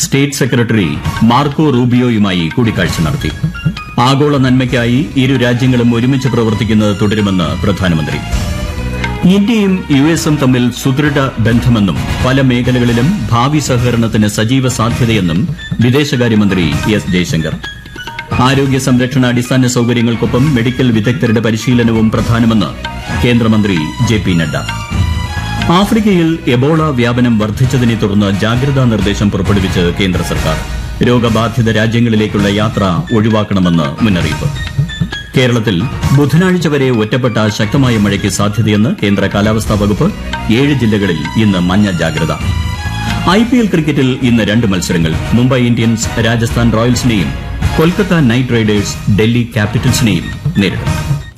State secretary Marco റൂബിയോയുമായി കൂടിക്കാഴ്ച നടത്തി ആഗോള നന്മയ്ക്കായി ഇരു രാജ്യങ്ങളും ഒരുമിച്ച് പ്രവർത്തിക്കുന്നത് തുടരുമെന്ന് പ്രധാനമന്ത്രി ഇന്ത്യയും യു എസും തമ്മിൽ സുദൃഢ ബന്ധമെന്നും പല മേഖലകളിലും ഭാവി സഹകരണത്തിന് സജീവ സാധ്യതയെന്നും വിദേശകാര്യമന്ത്രി എസ് ജയശങ്കർ ആരോഗ്യ സംരക്ഷണ അടിസ്ഥാന സൌകര്യങ്ങൾക്കൊപ്പം മെഡിക്കൽ വിദഗ്ധരുടെ പരിശീലനവും പ്രധാനമെന്ന് കേന്ദ്രമന്ത്രി ജെ പി നഡ്ഡ ആഫ്രിക്കയിൽ എബോള വ്യാപനം വർദ്ധിച്ചതിനെ തുടർന്ന് ജാഗ്രതാ നിർദ്ദേശം പുറപ്പെടുവിച്ച് കേന്ദ്ര സർക്കാർ രോഗബാധിത രാജ്യങ്ങളിലേക്കുള്ള യാത്ര ഒഴിവാക്കണമെന്ന് മുന്നറിയിപ്പ് കേരളത്തിൽ ബുധനാഴ്ച വരെ ഒറ്റപ്പെട്ട ശക്തമായ മഴയ്ക്ക് സാധ്യതയെന്ന് കേന്ദ്ര കാലാവസ്ഥാ വകുപ്പ് ഏഴ് ജില്ലകളിൽ ഇന്ന് മഞ്ഞ ജാഗ്രത ഐ പി എൽ ക്രിക്കറ്റിൽ ഇന്ന് രണ്ട് മത്സരങ്ങൾ മുംബൈ ഇന്ത്യൻസ് രാജസ്ഥാൻ റോയൽസിനെയും കൊൽക്കത്ത നൈറ്റ് റൈഡേഴ്സ് ഡൽഹി ക്യാപിറ്റൽസിനെയും നേരിടും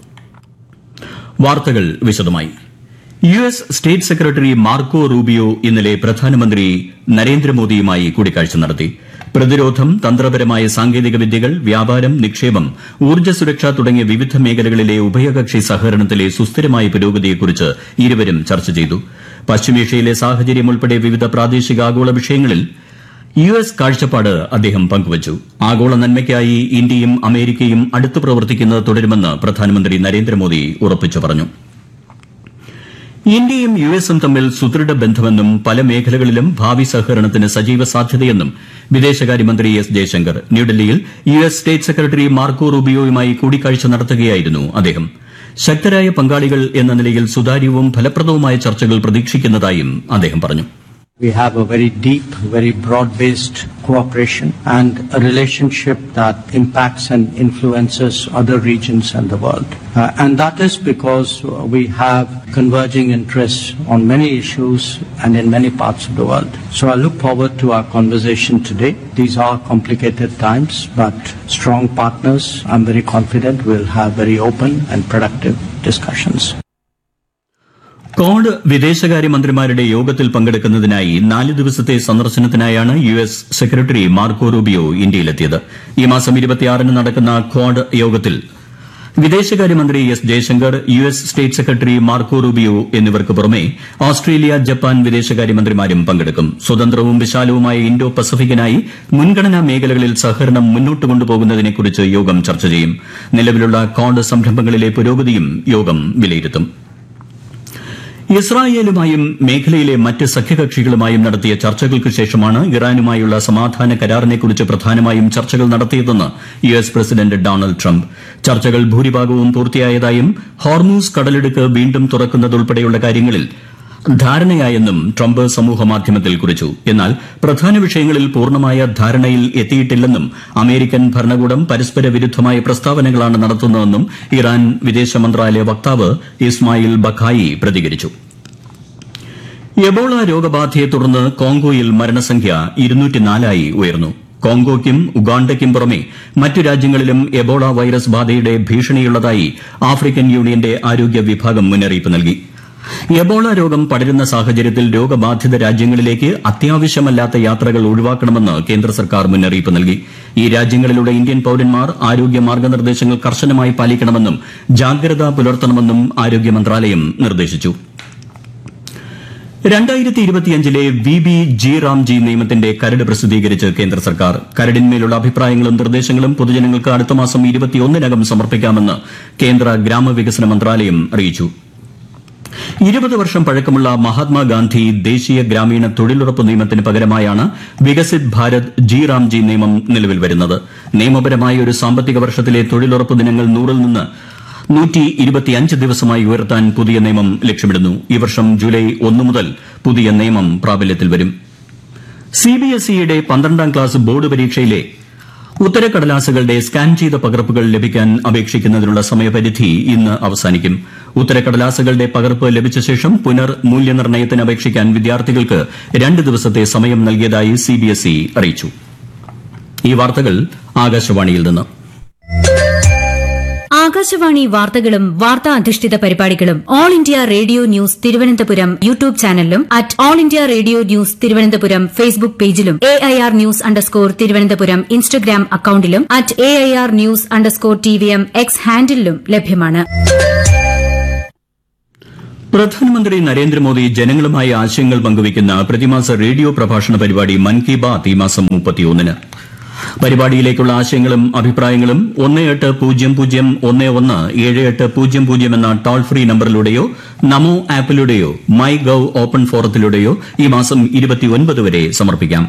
വാർത്തകൾ വിശദമായി U S state secretary Marco Rubio ഇന്നലെ പ്രധാനമന്ത്രി നരേന്ദ്രമോദിയുമായി കൂടിക്കാഴ്ച നടത്തി പ്രതിരോധം തന്ത്രപരമായ സാങ്കേതിക വിദ്യകൾ വ്യാപാരം നിക്ഷേപം ഊർജ്ജ സുരക്ഷ തുടങ്ങിയ വിവിധ മേഖലകളിലെ ഉഭയകക്ഷി സഹകരണത്തിലെ സുസ്ഥിരമായ പുരോഗതിയെക്കുറിച്ച് ഇരുവരും ചർച്ച ചെയ്തു പശ്ചിമേഷ്യയിലെ സാഹചര്യം ഉൾപ്പെടെ വിവിധ പ്രാദേശിക ആഗോള വിഷയങ്ങളിൽ യു എസ് കാഴ്ചപ്പാട് അദ്ദേഹം പങ്കുവച്ചു ആഗോള നന്മയ്ക്കായി ഇന്ത്യയും അമേരിക്കയും അടുത്ത് പ്രവർത്തിക്കുന്നത് തുടരുമെന്ന് പ്രധാനമന്ത്രി നരേന്ദ്രമോദി ഉറപ്പിച്ചു പറഞ്ഞു ഇന്ത്യയും യു എസും തമ്മിൽ സുദൃഢ ബന്ധമെന്നും പല മേഖലകളിലും ഭാവി സഹകരണത്തിന് സജീവ സാധ്യതയെന്നും വിദേശകാര്യമന്ത്രി എസ് ജയശങ്കർ ന്യൂഡൽഹിയിൽ U S state secretary Marco റൂബിയോയുമായി കൂടിക്കാഴ്ച നടത്തുകയായിരുന്നു അദ്ദേഹം ശക്തരായ പങ്കാളികൾ എന്ന നിലയിൽ സുതാര്യവും ഫലപ്രദവുമായ ചർച്ചകൾ പ്രതീക്ഷിക്കുന്നതായും അദ്ദേഹം പറഞ്ഞു We have a very deep, very broad-based cooperation and a relationship that impacts and influences other regions and the world. Uh, and that is because we have converging interests on many issues and in many parts of the world. So I look forward to our conversation today. These are complicated times, but strong partners, I'm very confident we'll have very open and productive discussions. കോഡ് വിദേശകാര്യമന്ത്രിമാരുടെ യോഗത്തിൽ പങ്കെടുക്കുന്നതിനായി നാല് ദിവസത്തെ സന്ദർശനത്തിനായാണ് U S secretary Marco Rubio ഇന്ത്യയിലെത്തിയത് ഈ മാസം ഇരുപത്തിയാറിന് നടക്കുന്ന ക്വാഡ് യോഗത്തിൽ വിദേശകാര്യമന്ത്രി S Jaishankar U S state secretary Marco Rubio എന്നിവർക്ക് പുറമെ ഓസ്ട്രേലിയ ജപ്പാൻ വിദേശകാര്യമന്ത്രിമാരും പങ്കെടുക്കും സ്വതന്ത്രവും വിശാലവുമായ ഇൻഡോ പസഫിക്കിനായി മുൻഗണനാ മേഖലകളിൽ സഹകരണം മുന്നോട്ട് കൊണ്ടുപോകുന്നതിനെക്കുറിച്ച് യോഗം ചർച്ച ചെയ്യും നിലവിലുള്ള ക്വാഡ് സംരംഭങ്ങളിലെ പുരോഗതിയും യോഗം വിലയിരുത്തും ഇസ്രായേലുമായും മേഖലയിലെ മറ്റ് സഖ്യകക്ഷികളുമായും നടത്തിയ ചർച്ചകൾക്ക് ശേഷമാണ് ഇറാനുമായുള്ള സമാധാന കരാറിനെക്കുറിച്ച് പ്രധാനമായും ചർച്ചകൾ നടത്തിയതെന്ന് U S president Donald Trump ചർച്ചകൾ ഭൂരിഭാഗവും പൂർത്തിയായതായും ഹോർമൂസ് കടലിടുക്ക് വീണ്ടും തുറക്കുന്നതുൾപ്പെടെയുള്ള കാര്യങ്ങളിൽ ധാരണയായെന്നും ട്രംപ് സമൂഹമാധ്യമത്തിൽ കുറിച്ചു എന്നാൽ പ്രധാന വിഷയങ്ങളിൽ പൂർണ്ണമായ ധാരണയിൽ എത്തിയിട്ടില്ലെന്നും അമേരിക്കൻ ഭരണകൂടം പരസ്പര വിരുദ്ധമായ പ്രസ്താവനകളാണ് നടത്തുന്നതെന്നും ഇറാൻ വിദേശ മന്ത്രാലയ വക്താവ് ഇസ്മായിൽ ബഖായി പ്രതികരിച്ചു എബോള രോഗബാധയെ തുടർന്ന് കോങ്കോയിൽ മരണസംഖ്യ ഇരുന്നൂറ്റിനാലായി ഉയർന്നു കോങ്കോയ്ക്കും ഉഗാണ്ടയ്ക്കും പുറമെ മറ്റു രാജ്യങ്ങളിലും എബോള വൈറസ് ബാധയുടെ ഭീഷണിയുള്ളതായി ആഫ്രിക്കൻ യൂണിയന്റെ ആരോഗ്യ വിഭാഗം മുന്നറിയിപ്പ് നൽകി എബോള രോഗം പടരുന്ന സാഹചര്യത്തിൽ രോഗബാധിത രാജ്യങ്ങളിലേക്ക് അത്യാവശ്യമല്ലാത്ത യാത്രകൾ ഒഴിവാക്കണമെന്ന് കേന്ദ്ര സർക്കാർ മുന്നറിയിപ്പ് നൽകി ഈ രാജ്യങ്ങളിലുള്ള ഇന്ത്യൻ പൌരന്മാർ ആരോഗ്യ മാർഗ്ഗനിർദ്ദേശങ്ങൾ കർശനമായി പാലിക്കണമെന്നും ജാഗ്രത പുലർത്തണമെന്നും ആരോഗ്യ മന്ത്രാലയം നിർദ്ദേശിച്ചു രണ്ടായിരത്തി ഇരുപത്തിയഞ്ചിലെ വി ബി ജി റാംജി നിയമത്തിന്റെ കരട് പ്രസിദ്ധീകരിച്ച് കേന്ദ്ര സർക്കാർ കരടിന്മേലുള്ള അഭിപ്രായങ്ങളും നിർദ്ദേശങ്ങളും പൊതുജനങ്ങൾക്ക് അടുത്ത മാസം ഇരുപത്തിയൊന്നിനകം സമർപ്പിക്കാമെന്ന് കേന്ദ്ര ഗ്രാമവികസന മന്ത്രാലയം അറിയിച്ചു ഇരുപത് വർഷം പഴക്കമുള്ള മഹാത്മാഗാന്ധി ദേശീയ ഗ്രാമീണ തൊഴിലുറപ്പ് നിയമത്തിന് പകരമായാണ് വികസിത് ഭാരത് ജി റാംജി നിയമം നിലവിൽ വരുന്നത് നിയമപരമായ ഒരു സാമ്പത്തിക വർഷത്തിലെ തൊഴിലുറപ്പ് ദിനങ്ങൾ നൂറിൽ നിന്ന് നൂറ്റി ഇരുപത്തിയഞ്ച് ദിവസമായി ഉയർത്താൻ പുതിയ നിയമം ലക്ഷ്യമിടുന്നു ഈ വർഷം ജൂലൈ ഒന്ന് മുതൽ പുതിയ നിയമം പ്രാബല്യത്തിൽ വരും സിബിഎസ്ഇയുടെ പന്ത്രണ്ടാം ക്ലാസ് ബോർഡ് പരീക്ഷയിലെ ഉത്തരക്കടലാസുകളുടെ സ്കാൻ ചെയ്ത പകർപ്പുകൾ ലഭിക്കാൻ അപേക്ഷിക്കുന്നതിനുള്ള സമയപരിധി ഇന്ന് അവസാനിക്കും ഉത്തരക്കടലാസുകളുടെ പകർപ്പ് ലഭിച്ച ശേഷം പുനർ മൂല്യനിർണ്ണയത്തിന് അപേക്ഷിക്കാൻ വിദ്യാർത്ഥികൾക്ക് രണ്ട് ദിവസത്തെ സമയം നൽകിയതായി സിബിഎസ്ഇ അറിയിച്ചു ഈ വാർത്തകൾ ആകാശവാണിയിൽ നിന്ന് ആകാശവാണി വാർത്തകളും വാർത്താ അധിഷ്ഠിത പരിപാടികളും all India radio news Thiruvananthapuram YouTube ചാനലിലും at all India radio news Thiruvananthapuram Facebook പേജിലും A I R news underscore Thiruvananthapuram Instagram അക്കൌണ്ടിലും at A I R news underscore T V M X ഹാൻഡിലും ലഭ്യമാണ് പ്രധാനമന്ത്രി നരേന്ദ്രമോദി ജനങ്ങളുമായി ആശയങ്ങൾ പങ്കുവയ്ക്കുന്ന പ്രതിമാസ റേഡിയോ പ്രഭാഷണ പരിപാടി മൻ കി ബാത് ഈ മാസം മുപ്പത്തിയൊന്നിന് പരിപാടിയിലേക്കുള്ള ആശയങ്ങളും അഭിപ്രായങ്ങളും ഒന്ന് എട്ട് പൂജ്യം പൂജ്യം ഒന്ന് ഒന്ന് ഏഴ് എട്ട് പൂജ്യം പൂജ്യം എന്ന ടോൾ ഫ്രീ നമ്പറിലൂടെയോ നമോ ആപ്പിലൂടെയോ മൈ ഗവ് ഓപ്പൺ ഫോറത്തിലൂടെയോ ഈ മാസം ഇരുപത്തിയൊൻപത് വരെ സമർപ്പിക്കാം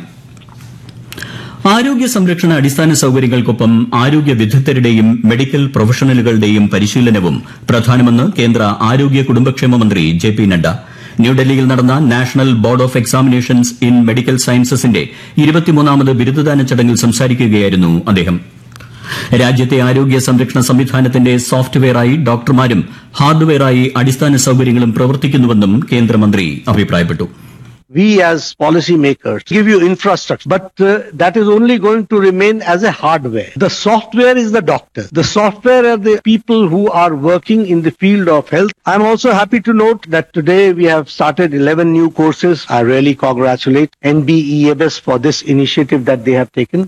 ആരോഗ്യ സംരക്ഷണ അടിസ്ഥാന സൌകര്യങ്ങൾക്കൊപ്പം ആരോഗ്യ വിദഗ്ധരുടെയും മെഡിക്കൽ പ്രൊഫഷണലുകളുടെയും പരിശീലനവും പ്രധാനമെന്ന് കേന്ദ്ര ആരോഗ്യ കുടുംബക്ഷേമ മന്ത്രി ജെ പി നഡ്ഡ ന്യൂഡൽഹിയിൽ നടന്ന national board of examinations in medical സയൻസസിന്റെ ഇരുപത്തിമൂന്നാമത് ബിരുദദാന ചടങ്ങിൽ സംസാരിക്കുകയായിരുന്നു അദ്ദേഹം രാജ്യത്തെ ആരോഗ്യ സംരക്ഷണ സംവിധാനത്തിന്റെ സോഫ്റ്റ്വെയറായി ഡോക്ടർമാരും ഹാർഡ്വെയറായി അടിസ്ഥാന സൌകര്യങ്ങളും പ്രവർത്തിക്കുന്നുവെന്നും കേന്ദ്രമന്ത്രി അഭിപ്രായപ്പെട്ടു we as policymakers give you infrastructure, but uh, that is only going to remain as a hardware. The software is the doctor. The software are the people who are working in the field of health. I'm also happy to note that today we have started 11 new courses. I really congratulate NBEMS for this initiative that they have taken.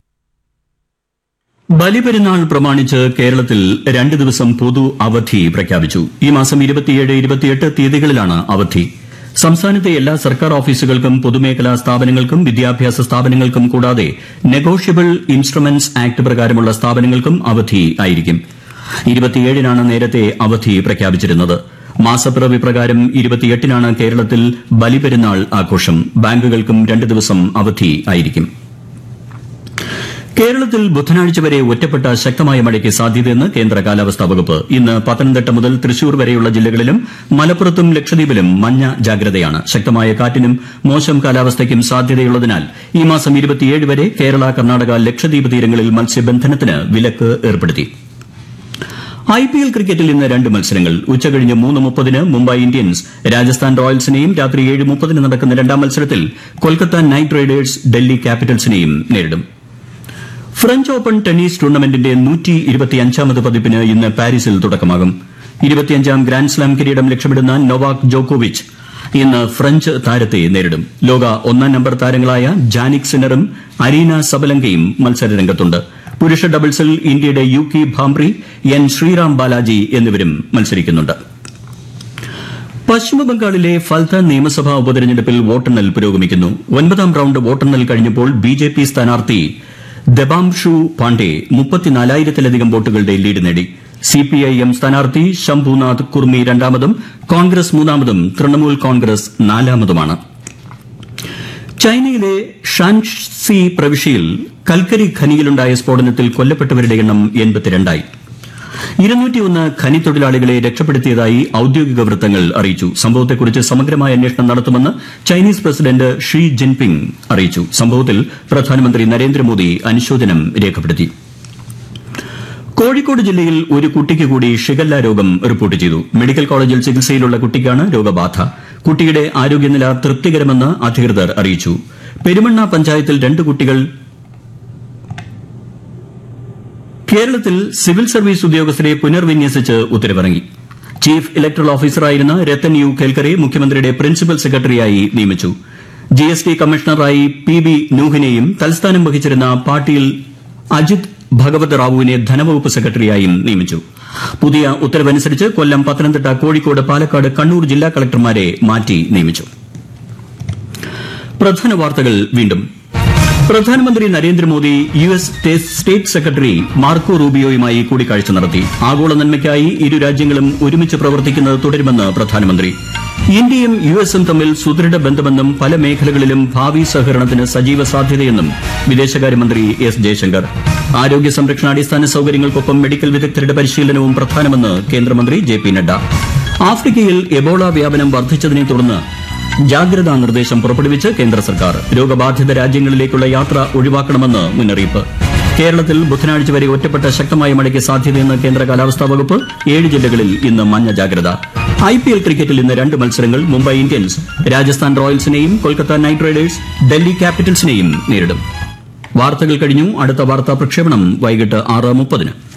Baliperunnal പ്രമാണിച്ച് കേരളത്തിൽ രണ്ട് ദിവസം പൊതു അവധി പ്രഖ്യാപിച്ചു ഈ മാസം ഇരുപത്തിയേഴ് ഇരുപത്തിയെട്ട് തീയതികളിലാണ് അവധി സംസ്ഥാനത്തെ എല്ലാ സർക്കാർ ഓഫീസുകൾക്കും പൊതുമേഖലാ സ്ഥാപനങ്ങൾക്കും വിദ്യാഭ്യാസ സ്ഥാപനങ്ങൾക്കും കൂടാതെ നെഗോഷ്യബിൾ ഇൻസ്ട്രുമെന്റ്സ് ആക്ട് പ്രകാരമുള്ള സ്ഥാപനങ്ങൾക്കും അവധി ആയിരിക്കും ഇരുപത്തിയേഴിനാണ് നേരത്തെ അവധി പ്രഖ്യാപിച്ചിരുന്നത് മാസപ്പിറവി പ്രകാരം ഇരുപത്തിയെട്ടിനാണ് കേരളത്തിൽ ബലിപെരുന്നാൾ ആഘോഷം ബാങ്കുകൾക്കും രണ്ട് ദിവസം അവധി ആയിരിക്കും കേരളത്തിൽ ബുധനാഴ്ച വരെ ഒറ്റപ്പെട്ട ശക്തമായ മഴയ്ക്ക് സാധ്യതയെന്ന് കേന്ദ്ര കാലാവസ്ഥാ വകുപ്പ് ഇന്ന് പത്തനംതിട്ട മുതൽ തൃശൂർ വരെയുള്ള ജില്ലകളിലും മലപ്പുറത്തും ലക്ഷദ്വീപിലും മഞ്ഞ ജാഗ്രതയാണ് ശക്തമായ കാറ്റിനും മോശം കാലാവസ്ഥയ്ക്കും സാധ്യതയുള്ളതിനാൽ ഈ മാസം ഇരുപത്തിയേഴ് വരെ കേരള കർണാടക ലക്ഷദ്വീപ് തീരങ്ങളിൽ മത്സ്യബന്ധനത്തിന് വിലക്ക് ഏർപ്പെടുത്തി ഐ പി എൽ ക്രിക്കറ്റിൽ ഇന്ന് രണ്ട് മത്സരങ്ങൾ ഉച്ചകഴിഞ്ഞ് മൂന്ന് മുപ്പതിന് മുംബൈ ഇന്ത്യൻസ് രാജസ്ഥാൻ റോയൽസിനെയും രാത്രി ഏഴ് മുപ്പതിന് നടക്കുന്ന രണ്ടാം മത്സരത്തിൽ കൊൽക്കത്ത നൈറ്റ് റൈഡേഴ്സ് ഡൽഹി ക്യാപിറ്റൽസിനെയും നേരിടും ഫ്രഞ്ച് ഓപ്പൺ ടെന്നീസ് ടൂർണമെന്റിന്റെ നൂറ്റി ഇരുപത്തിയഞ്ചാമത് പതിപ്പിന് ഇന്ന് പാരീസിൽ തുടക്കമാകും ഇരുപത്തിയഞ്ചാം ഗ്രാൻഡ്സ്ലാം കിരീടം ലക്ഷ്യമിടുന്ന നൊവാക് ജോക്കോവിച്ച് ഇന്ന് ഫ്രഞ്ച് താരത്തെ നേരിടും ലോക ഒന്നാം നമ്പർ താരങ്ങളായ ജാനിക് സിനറും അരീന സബലങ്കയും മത്സരരംഗത്തുണ്ട് പുരുഷ ഡബിൾസിൽ ഇന്ത്യയുടെ യുകി ഭാംബ്രി എൻ ശ്രീറാം ബാലാജി എന്നിവരും മത്സരിക്കുന്നുണ്ട് പശ്ചിമബംഗാളിലെ ഫൽത്ത നിയമസഭാ ഉപതെരഞ്ഞെടുപ്പിൽ വോട്ടെണ്ണൽ പുരോഗമിക്കുന്നു ഒൻപതാം റൌണ്ട് വോട്ടെണ്ണൽ കഴിഞ്ഞപ്പോൾ ബി ജെ പി സ്ഥാനാർത്ഥി ദബാംഷു പാണ്ഡെ മുപ്പത്തിനാലായിരത്തിലധികം വോട്ടുകളുടെ ലീഡ് നേടി സിപിഐഎം സ്ഥാനാർത്ഥി ശംഭുനാഥ് കുർമി രണ്ടാമതും കോൺഗ്രസ് മൂന്നാമതും തൃണമൂൽ കോൺഗ്രസ് നാലാമതുമാണ് ചൈനയിലെ ഷാൻസി പ്രവിശ്യയിൽ കൽക്കരി ഖനിയിലുണ്ടായ സ്ഫോടനത്തിൽ കൊല്ലപ്പെട്ടവരുടെ എണ്ണം എൺപത്തിരണ്ടായി ഇരുന്നൂറ്റിയൊന്ന് ഖനി തൊഴിലാളികളെ രക്ഷപ്പെടുത്തിയതായി ഔദ്യോഗിക വൃത്തങ്ങൾ അറിയിച്ചു സംഭവത്തെക്കുറിച്ച് സമഗ്രമായ അന്വേഷണം നടത്തുമെന്ന് ചൈനീസ് പ്രസിഡന്റ് ഷീ ജിൻപിങ് അറിയിച്ചു സംഭവത്തിൽ പ്രധാനമന്ത്രി നരേന്ദ്രമോദി അനുശോചനം രേഖപ്പെടുത്തി കോഴിക്കോട് ജില്ലയിൽ ഒരു കുട്ടിക്ക് കൂടി ഷിഗല്ല രോഗം റിപ്പോർട്ട് ചെയ്തു മെഡിക്കൽ കോളേജിൽ ചികിത്സയിലുള്ള കുട്ടിക്കാണ് രോഗബാധ കുട്ടിയുടെ ആരോഗ്യനില തൃപ്തികരമെന്ന് അധികൃതർ അറിയിച്ചു പെരുമണ്ണ പഞ്ചായത്തിൽ രണ്ട് കുട്ടികൾ കേരളത്തിൽ സിവിൽ സർവീസ് ഉദ്യോഗസ്ഥരെ പുനർവിന്യസിച്ച് ഉത്തരവിറങ്ങി ചീഫ് ഇലക്ടറൽ ഓഫീസറായിരുന്ന രത്തൻ യു കേൽക്കറെ മുഖ്യമന്ത്രിയുടെ പ്രിൻസിപ്പൽ സെക്രട്ടറിയായി നിയമിച്ചു ജി എസ് ടി കമ്മീഷണറായി പി ബി നൂഹിനെയും തൽസ്ഥാനം വഹിച്ചിരുന്ന പാട്ടീൽ അജിത് ഭഗവത് റാവുവിനെ ധനവകുപ്പ് സെക്രട്ടറിയായും നിയമിച്ചു പുതിയ ഉത്തരവനുസരിച്ച് കൊല്ലം പത്തനംതിട്ട കോഴിക്കോട് പാലക്കാട് കണ്ണൂർ ജില്ലാ കളക്ടർമാരെ മാറ്റി നിയമിച്ചു പ്രധാന വാർത്തകൾ വീണ്ടും പ്രധാനമന്ത്രി Narendra Modi U S state secretary Marco റൂബിയോയുമായി കൂടിക്കാഴ്ച നടത്തി ആഗോള നന്മയ്ക്കായി ഇരു രാജ്യങ്ങളും ഒരുമിച്ച് പ്രവർത്തിക്കുന്നത് തുടരുമെന്ന് പ്രധാനമന്ത്രി ഇന്ത്യയും യു എസും തമ്മിൽ സുദൃഢ ബന്ധമെന്നും പല മേഖലകളിലും ഭാവി സഹകരണത്തിന് സജീവ സാധ്യതയെന്നും വിദേശകാര്യമന്ത്രി എസ് ജയശങ്കർ ആരോഗ്യ സംരക്ഷണ അടിസ്ഥാന സൌകര്യങ്ങൾക്കൊപ്പം മെഡിക്കൽ വിദഗ്ധരുടെ പരിശീലനവും പ്രധാനമെന്ന് കേന്ദ്രമന്ത്രി ജെ പി നഡ്ഡ ആഫ്രിക്കയിൽ എബോള വ്യാപനം വർദ്ധിച്ചതിനെ തുടർന്ന് ജാഗ്രതാ നിർദ്ദേശം പുറപ്പെടുവിച്ച് കേന്ദ്ര സർക്കാർ രോഗബാധിത രാജ്യങ്ങളിലേക്കുള്ള യാത്ര ഒഴിവാക്കണമെന്ന് മുന്നറിയിപ്പ് കേരളത്തിൽ ബുധനാഴ്ച വരെ ഒറ്റപ്പെട്ട ശക്തമായ മഴയ്ക്ക് സാധ്യതയെന്ന് കേന്ദ്ര കാലാവസ്ഥാ വകുപ്പ് ഏഴ് ജില്ലകളിൽ ഇന്ന് മഞ്ഞ ജാഗ്രത ഐ പി എൽ ക്രിക്കറ്റിൽ ഇന്ന് രണ്ട് മത്സരങ്ങൾ മുംബൈ ഇന്ത്യൻസ് രാജസ്ഥാൻ റോയൽസിനെയും കൊൽക്കത്ത നൈറ്റ് റൈഡേഴ്സ് ഡൽഹി ക്യാപിറ്റൽസിനെയും നേരിടും വാർത്തകൾ കഴിഞ്ഞു അടുത്ത വാർത്താ പ്രക്ഷേപണം വൈകിട്ട് ആറ് മുപ്പതിന്